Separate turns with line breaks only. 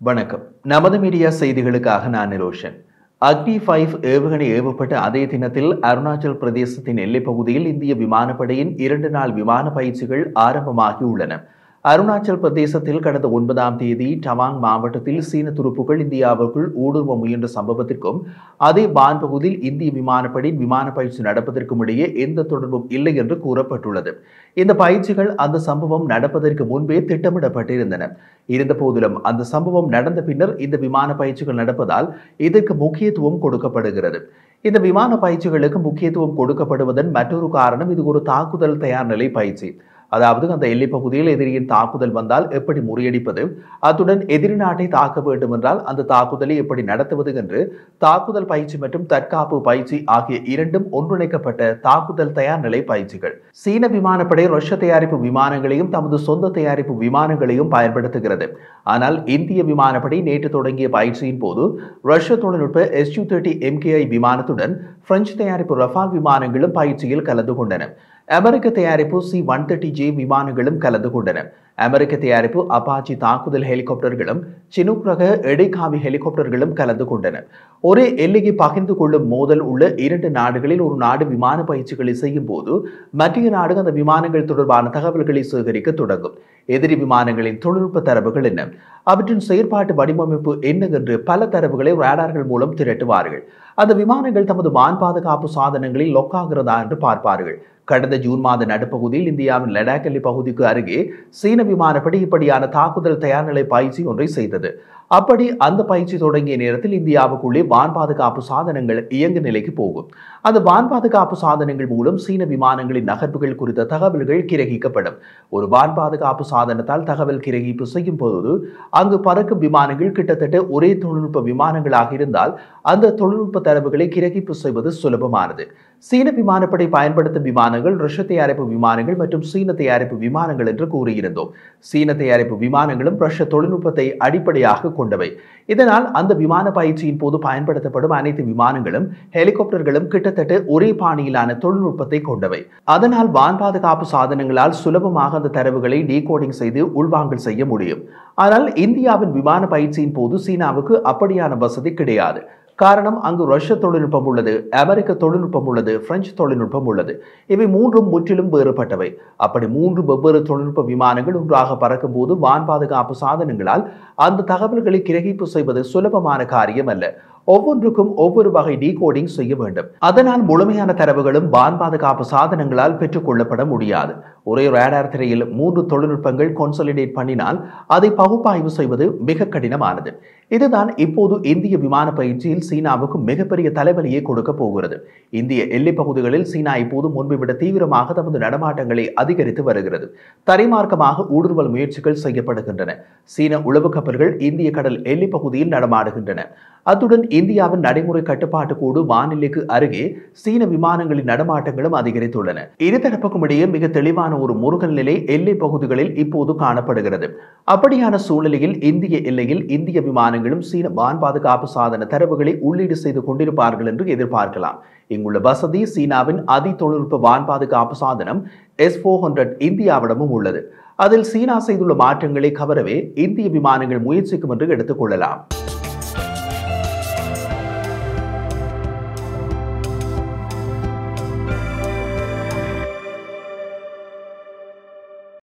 வணக்கம் நமது மீடியா செய்திகளுக்காக நான் நிரோஷன் அக்னி ஃபைவ் ஏவுகணை ஏவப்பட்ட அதே தினத்தில் அருணாச்சல் பிரதேசத்தின் எல்லைப் பகுதியில் இந்திய விமானப்படையின் இரண்டு நாள் விமான பயிற்சிகள் ஆரம்பமாகியுள்ளன அருணாச்சல் பிரதேசத்தில் கடந்த ஒன்பதாம் தேதி டவாங் மாவட்டத்தில் சீன துருப்புகள் இந்தியாவுக்குள் ஊடுருவ முயன்ற சம்பவத்திற்கும் அதே வான் பகுதியில் இந்திய விமானப்படையின் விமான பயிற்சி நடப்பதற்கும் இடையே எந்த தொடர்பும் இல்லை என்று கூறப்பட்டுள்ளது இந்த பயிற்சிகள் அந்த சம்பவம் நடப்பதற்கு முன்பே திட்டமிடப்பட்டிருந்தன இருந்த போதிலும் அந்த சம்பவம் நடந்த பின்னர் இந்த விமான பயிற்சிகள் நடப்பதால் இதற்கு முக்கியத்துவம் கொடுக்கப்படுகிறது இந்த விமான பயிற்சிகளுக்கு முக்கியத்துவம் கொடுக்கப்படுவதன் மற்றொரு காரணம் இது ஒரு தாக்குதல் தயார் நிலை பயிற்சி அதாவது அந்த எல்லைப் பகுதியில் எதிரியின் தாக்குதல் வந்தால் எப்படி முறியடிப்பது அத்துடன் எதிரி நாட்டை தாக்க வேண்டும் என்றால் அந்த தாக்குதலை எப்படி நடத்துவது என்று தாக்குதல் பயிற்சி மற்றும் தற்காப்பு பயிற்சி ஆகிய இரண்டும் ஒன்றிணைக்கப்பட்ட தாக்குதல் தயார் நிலை பயிற்சிகள் சீன விமானப்படை ரஷ்ய தயாரிப்பு விமானங்களையும் தமது சொந்த தயாரிப்பு விமானங்களையும் பயன்படுத்துகிறது ஆனால் இந்திய விமானப்படை நேற்று தொடங்கிய பயிற்சியின் போது ரஷ்ய தொழில்நுட்ப எஸ் யூ தேர்ட்டி எம்கேஐ விமானத்துடன் பிரெஞ்சு தயாரிப்பு ரஃபால் விமானங்களும் பயிற்சியில் கலந்து கொண்டன அமெரிக்க தயாரிப்பு சி ஒன் தேர்ட்டி ஜே விமானங்களும் கலந்து கொண்டன அமெரிக்க தயாரிப்பு அப்பாச்சி தாக்குதல் ஹெலிகாப்டர்களும் சினுக் ரக எடைகாவி ஹெலிகாப்டர்களும் கலந்து கொண்டன ஒரே எல்லையை பகிர்ந்து கொள்ளும் மோதல் உள்ள இரண்டு நாடுகளில் ஒரு நாடு விமான பயிற்சிகளை செய்யும் போது மற்ற நாடு அந்த விமானங்கள் தொடர்பான தகவல்களை சேகரிக்க தொடங்கும் எதிரி விமானங்களின் தொழில்நுட்ப தரவுகள் என்ன அவற்றின் செயற்பாட்டு வடிவமைப்பு என்ன என்று பல தரவுகளை ரேடார்கள் மூலம் திரட்டுவார்கள் அந்த விமானங்கள் தமது வான் பாதுகாப்பு சாதனங்களில் லொக்காகிறதா என்று பார்ப்பார்கள் கடந்த ஜூன் மாத நடுப்பகுதியில் இந்தியாவின் லடாக் எல்லை பகுதிக்கு அருகே சீன விமானப்படை இப்படியான தாக்குதல் தயார்நிலை பயிற்சி ஒன்றை செய்தது அப்படி அந்த பயிற்சி தொடங்கிய நேரத்தில் இந்தியாவுக்குள்ளே வான் பாதுகாப்பு சாதனங்கள் இயங்கு நிலைக்கு போகும் அந்த வான் பாதுகாப்பு சாதனங்கள் மூலம் சீன விமானங்களின் நகர்வுகள் குறித்த தகவல்கள் கிரகிக்கப்படும் ஒரு வான் பாதுகாப்பு சாதனத்தால் தகவல் கிரகிப்பு செய்யும் போது அங்கு பறக்கும் விமானங்கள் கிட்டத்தட்ட ஒரே தொழில்நுட்ப விமானங்களாக இருந்தால் அந்த தொழில்நுட்ப தரவுகளை கிரகிப்பு செய்வது சுலபமானது சீன விமானப்படை பயன்படுத்தும் விமானங்கள் ரஷ்ய தயாரிப்பு விமானங்கள் மற்றும் சீன தயாரிப்பு விமானங்கள் என்று கூறியிருந்தோம் சீன தயாரிப்பு விமானங்களும் ரஷ்ய தொழில்நுட்பத்தை அடிப்படையாக கொண்டவை இதனால் அந்த விமான பயிற்சியின் போது பயன்படுத்தப்படும் அனைத்து விமானங்களும் ஹெலிகாப்டர்களும் கிட்டத்தட்ட ஒரே பாணியிலான தொழில்நுட்பத்தை கொண்டவை அதனால் வான் பாதுகாப்பு சாதனங்களால் சுலபமாக அந்த தரவுகளை டீகோடிங் செய்து உள்வாங்கல் செய்ய முடியும் ஆனால் இந்தியாவின் விமான பயிற்சியின் போது சீனாவுக்கு அப்படியான வசதி கிடையாது காரணம் அங்கு ரஷ்ய தொழில்நுட்பம் உள்ளது அமெரிக்க தொழில்நுட்பம் உள்ளது பிரெஞ்சு தொழில்நுட்பம் உள்ளது இவை மூன்றும் முற்றிலும் வேறுபட்டவை அப்படி மூன்று வெவ்வேறு தொழில்நுட்ப விமானங்கள் ஒன்றாக பறக்கும் போது வான் பாதுகாப்பு சாதனங்களால் அந்த தகவல்களை கிரகிப்பு செய்வது சுலபமான காரியம் அல்ல ஒவ்வொன்றுக்கும் ஒவ்வொரு வகை டீகோடிங் செய்ய வேண்டும் அதனால் முழுமையான தரவுகளும் வான் பாதுகாப்பு சாதனங்களால் பெற்றுக்கொள்ளப்பட முடியாது ஒரே ரேடார் திரையில் மூன்று தொழில்நுட்பங்கள் கொன்சலிடேட் பண்ணினால் அதை பகுப்பாய்வு செய்வது மிக கடினமானது இதுதான் இப்போது இந்திய விமான பயிற்சியில் சீனாவுக்கு மிகப்பெரிய தலைவலியை கொடுக்க போகிறது இந்திய எல்லைப் பகுதிகளில் சீனா இப்போது முன்பை விட தீவிரமாக தமது நடமாட்டங்களை அதிகரித்து வருகிறது தரைமார்க்கமாக ஊடுருவல் முயற்சிகள் செய்யப்படுகின்றன சீன உளவு கப்பல்கள் இந்திய கடல் எல்லைப் பகுதியில் நடமாடுகின்றன அத்துடன் இந்தியாவின் நடைமுறை கட்டுப்பாட்டு கோடு வானிலைக்கு அருகே சீன விமானங்களின் நடமாட்டங்களும் அதிகரித்துள்ளன இருதரப்புக்கும் இடையே மிக தெளிவான ஒரு முருகல் நிலை எல்லை பகுதிகளில் இப்போது காணப்படுகிறது அப்படியான சூழ்நிலையில் இந்திய எல்லையில் இந்திய விமானங்களும் சீன வான் பாதுகாப்பு சாதன தரவுகளை உள்ளீடு செய்து கொண்டிருப்பார்கள் என்று எதிர்பார்க்கலாம் இங்குள்ள வசதி சீனாவின் அதி தொழில்நுட்ப வான் பாதுகாப்பு சாதனம் எஸ் ஃபோர் ஹண்ட்ரட் இந்தியாவிடமும் உள்ளது அதில் சீனா செய்துள்ள மாற்றங்களை கவரவே இந்திய விமானங்கள் முயற்சிக்கும் என்று எடுத்துக்கொள்ளலாம்